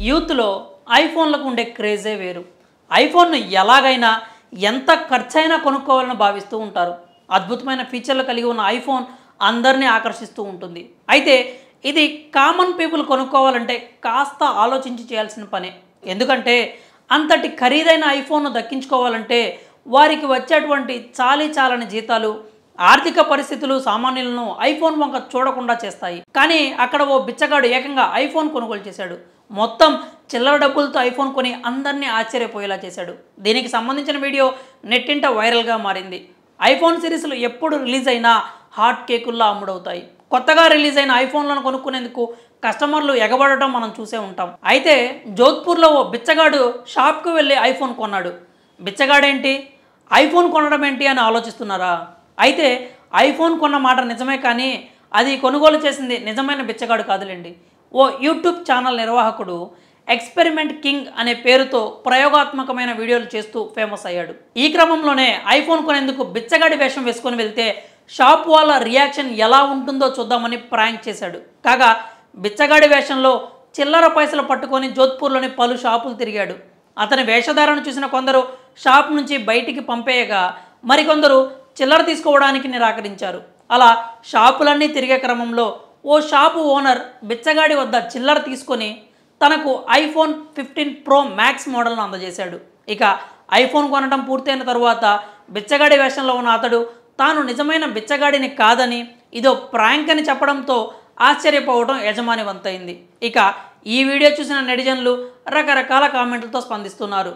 యూత్లో ఐఫోన్లకు ఉండే క్రేజే వేరు ఐఫోన్ను ఎలాగైనా ఎంత ఖర్చైనా కొనుక్కోవాలని భావిస్తూ ఉంటారు అద్భుతమైన ఫీచర్లు కలిగి ఉన్న ఐఫోన్ అందరినీ ఆకర్షిస్తూ ఉంటుంది అయితే ఇది కామన్ పీపుల్ కొనుక్కోవాలంటే కాస్త ఆలోచించి చేయాల్సిన పనే ఎందుకంటే అంతటి ఖరీదైన ఐఫోన్ను దక్కించుకోవాలంటే వారికి వచ్చేటువంటి చాలీ చాలని జీతాలు ఆర్థిక పరిస్థితులు సామాన్యులను ఐఫోన్ వంక చూడకుండా చేస్తాయి కానీ అక్కడ ఓ బిచ్చగాడు ఏకంగా ఐఫోన్ కొనుగోలు చేశాడు మొత్తం చిల్లర డబ్బులతో ఐఫోన్ కొని అందరినీ ఆశ్చర్యపోయేలా చేశాడు దీనికి సంబంధించిన వీడియో నెట్టింట వైరల్గా మారింది ఐఫోన్ సిరీస్లు ఎప్పుడు రిలీజ్ అయినా హాట్ కేకుల్లా అమ్ముడవుతాయి కొత్తగా రిలీజ్ అయిన ఐఫోన్లను కొనుక్కునేందుకు కస్టమర్లు ఎగబడటం మనం చూసే ఉంటాం అయితే జోధ్పూర్లో ఓ బిచ్చగాడు షాప్కు వెళ్ళి ఐఫోన్ కొన్నాడు బిచ్చగాడేంటి ఐఫోన్ కొనడం ఏంటి అని ఆలోచిస్తున్నారా అయితే ఐఫోన్ కొన్న మాట నిజమే కానీ అది కొనుగోలు చేసింది నిజమైన బిచ్చగాడు కాదులేండి ఓ యూట్యూబ్ ఛానల్ నిర్వాహకుడు ఎక్స్పెరిమెంట్ కింగ్ అనే పేరుతో ప్రయోగాత్మకమైన వీడియోలు చేస్తూ ఫేమస్ అయ్యాడు ఈ క్రమంలోనే ఐఫోన్ కొనేందుకు బిచ్చగాడి వేషం వేసుకొని వెళ్తే షాప్ వాళ్ళ రియాక్షన్ ఎలా ఉంటుందో చూద్దామని ప్రాంక్ చేశాడు కాగా బిచ్చగాడి వేషంలో చిల్లర పైసలు పట్టుకొని జోధ్పూర్లోని పలు షాపులు తిరిగాడు అతని వేషధారణ చూసిన కొందరు షాప్ నుంచి బయటికి పంపేయగా మరికొందరు చిల్లర తీసుకోవడానికి నిరాకరించారు అలా షాపులన్నీ తిరిగే క్రమంలో ఓ షాపు ఓనర్ బిచ్చగాడి వద్ద చిల్లర తీసుకొని తనకు ఐఫోన్ ఫిఫ్టీన్ ప్రో మ్యాక్స్ మోడల్ను అందజేశాడు ఇక ఐఫోన్ కొనడం పూర్తయిన తరువాత బిచ్చగాడి వేషంలో ఉన్న అతడు తాను నిజమైన బిచ్చగాడిని కాదని ఇదో ప్రాంక్ అని చెప్పడంతో ఆశ్చర్యపోవడం యజమాని వంతైంది ఇక ఈ వీడియో చూసిన నెటిజన్లు రకరకాల కామెంట్లతో స్పందిస్తున్నారు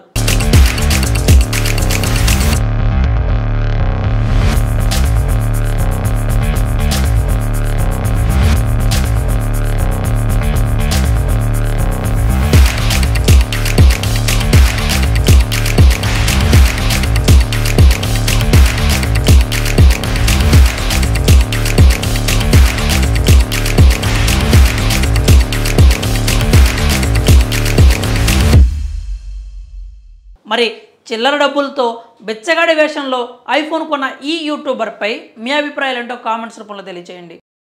మరి చిల్లర డబ్బులతో బిచ్చగాడి వేషంలో ఐఫోన్ కొన్న ఈ యూట్యూబర్పై మీ అభిప్రాయాలు ఏంటో కామెంట్స్ రూపంలో తెలియజేయండి